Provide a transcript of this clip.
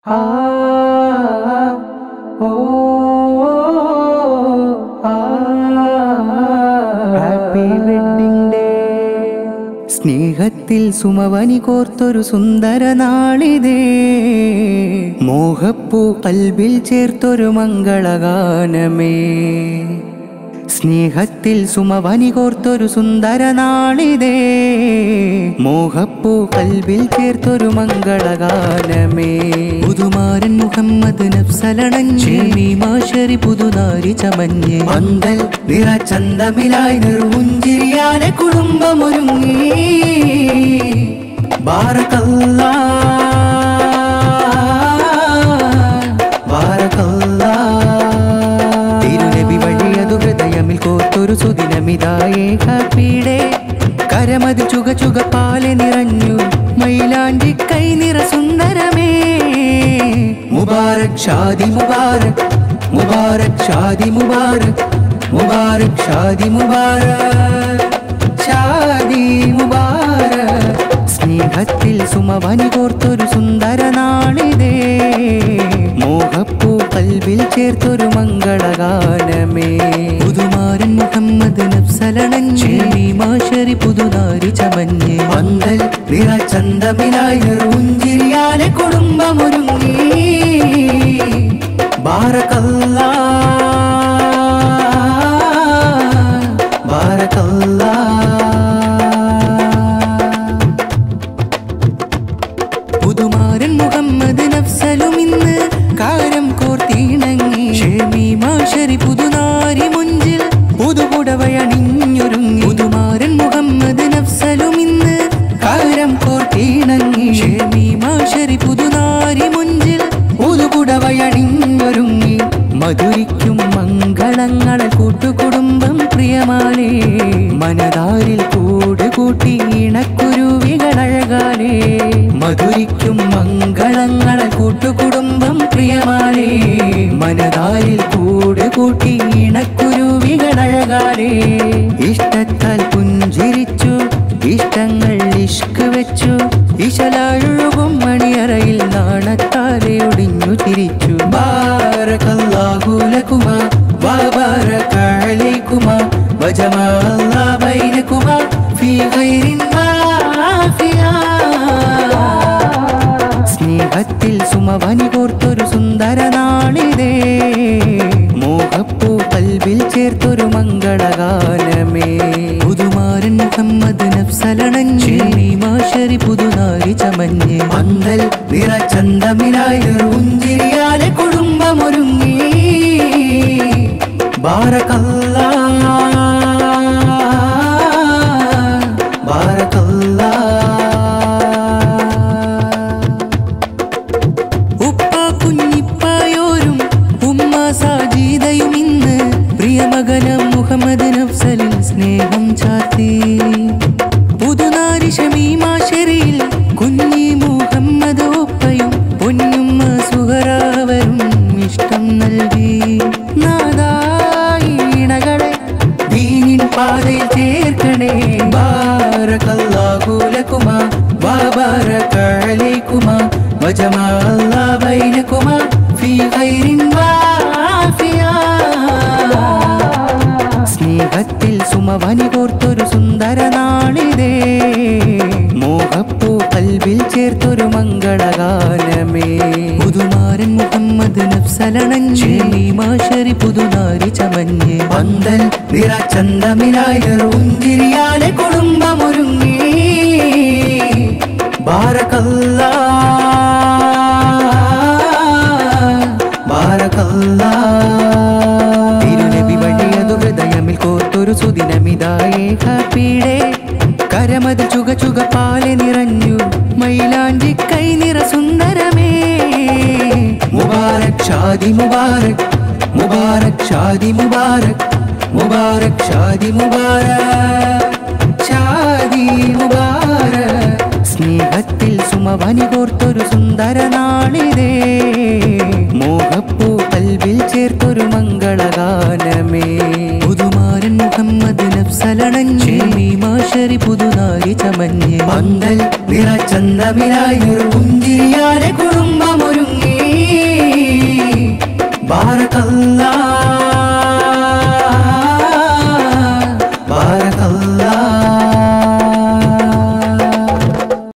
ആ ഓ ആ happy wedding day സ്നേഹത്തിൽ സുമവനി കോർത്തൊരു സുന്ദര നാളിതേ മോഹപ്പൂ കൽബിൽ ചേർത്തൊരു മംഗളഗാനമേ സ്നേഹത്തിൽ സുമവനി കോർത്തൊരു സുന്ദര നാളിതേ മോഹപ്പൂ കൽബിൽ ചേർത്തൊരു മംഗളഗാനമേ പുതുമാരൻ മുഹമ്മദ് നഫ്സലണഞ്ഞേ മാഷരി പുതുനാരി ചമഞ്ഞേ പന്തൽ നിറചന്തമിലായി നിർമുഞ്ചിരിയാലെ കുടുംബമൊരുങ്ങി ബാറകല്ലാ ബാറകല്ലാ തിരുനബി വഴിയതു ഹൃദയമിൽ കോർത്തൊരു സുദിനമിതായേ ഹാപ്പിയുടെ കരമത് ചുക ചുക പാലെ നിറഞ്ഞു മൈലാണ്ടി കൈ നിറ സുന്ദരമേ മുബാരക് ഷാദി മുബാരക് മുബാരക് ഷാദി മുബാരക് മുബാരക് ഷാദി മുബാരക് ഷാദി മുബാരക് സ്നേഹത്തിൽ സുമവനി കോർത്തൊരു സുന്ദര നാളിതേ മോഹപ്പൂ കൽവിൽ ചേർത്തൊരു മംഗളഗാനമേ പുതുമാരൻ മുഹമ്മദ് നഫ്സലണഞ്ഞേ മാഷരി പുതുനാരി ചമഞ്ഞേ പന്തൽ നിറചന്തമിനായി നെറുഞ്ചിരിയാലെ കുടുംബമൊരുങ്ങി ബാറകല്ലാ ബാറകല്ലാ പുതുമാരൻ മുഹമ്മദ് നഫ്സലും ഇന്ന് കാരം കോർത്തിണങ്ങി ഷേമി മാഷരി പുതുനാരി മുഞ്ചിൽ പുതുപുടവയണിഞ്ഞൊരുങ്ങി പുതുമാരൻ മുഹമ്മദ് നഫ്സലും ഇന്ന് കാരം കോർത്തിണങ്ങി ഷേമി മാഷരി പുതുനാരി മുഞ്ചിൽ പുതുപുടവയണിഞ്ഞൊരുങ്ങി മധുരിക്കും മംഗളങ്ങളെ കൂട്ടുകുടുംബം പ്രിയമാലേ മനതാരിൽ കൂട് കൂട്ടി ഇണക്കുരുവികളഴകാലേ മധുരിക്കും മംഗളങ്ങളെ കൂട്ടുകുടുംബം പ്രിയമാലേ മനതാരിൽ കൂട് കൂട്ടി ഇണക്കുരുവികളഴകാലേ ഇഷ്ടത്താൽ പുഞ്ചിരിച്ചു ഇഷ്ടങ്ങൾ ഇഷ്ക് വെച്ചു ഇശലാഴുകും മണിയറയിൽ നാണത്താലെ ഒടിഞ്ഞു തിരിച്ചു ബാരകല്ലാഹു ലകുമാ വബാരക അലൈകുമാ വജമാ അല്ലാഹ് ബൈനകുമാ ഫീ ഖൈരിൻ ആഫിയാ സ്നേഹത്തിൽ സുമവനി കോർത്തൊരു സുന്ദര നാളിതേ മോഹപ്പൂ കൽവിൽ ചേർത്തൊരു മംഗളഗാനമേ പുതുമാരൻ മുഹമ്മദ് നഫ്സലണഞ്ഞേ മാഷരി പുതുനാരി ചമഞ്ഞേ പന്തൽ നിറചന്തമിനായി ഉഞ്ചിരിയാലെ കുടുംബമൊരുങ്ങി ബാറകല്ലാ ബാറകല്ലാ ഉപ്പ കുഞ്ഞിപ്പായോരും ഉമ്മ സാജീതയും ഇന്ന് പ്രിയമകന മുഹമ്മദ് നഫ്സലിൽ സ്നേഹം ചാത്തി പുതുനാരി ഷമീമാശരിയിൽ കുഞ്ഞി മുഹമ്മദ് ഒപ്പയും പൊന്നുമ്മ സുഹറാവരും ഇഷ്ടം നൽകി നാദായിണകളെ ദീനിൻ പാതയിൽ ചേർക്കണേ ബാരകല്ലാഹു ലകുമാ വബാരക അലൈകുമാ വജമാ അല്ലാഹ് ബൈനകുമാ ഫീ ഖൈരിൻ വാഫിയാ സ്നേഹത്തിൽ സുമവനി കോർത്തൊരു സുന്ദര നാളിതേ മോഹപ്പൂ കൽവിൽ ചേർത്തൊരു മംഗളഗാനമേ പുതുമാരൻ മുഹമ്മദ് നഫ്സലണഞ്ഞേ മാഷരി പുതുനാരി ചമഞ്ഞേ പന്തൽ നിറചന്തമിനായി ഉഞ്ചിരിയാലെ കുടുംബമൊരുങ്ങി ബാരകല്ലാ ബാരകല്ലാ തിരുനബി വഴിയതു ഹൃദയമിൽ കോർത്തൊരു സുദിനമിതായേ ഹാപ്പിയുടെ കരമത് ചുക ചുക പാലെ നിറഞ്ഞു മൈലാണ്ടി കൈ നിറ സുന്ദരമേ മുബാരക് ഷാദി മുബാരക് മുബാരക് ഷാദി മുബാരക് മുബാരക് ഷാദി മുബാരക് ഷാദി മുബാരക് സ്നേഹത്തിൽ സുമവനി കോർത്തൊരു സുന്ദര നാളിതേ മോഹപ്പൂ കൽവിൽ ചേർത്തൊരു മംഗളഗാനമേ പുതുമാരൻ മുഹമ്മദ് നഫ്സലണഞ്ഞേ മാഷരി പുതുനാരി ചമഞ്ഞേ പന്തൽ നിറചന്തമിനായി ഒരു പുഞ്ചിരിയാലെ കുടുംബ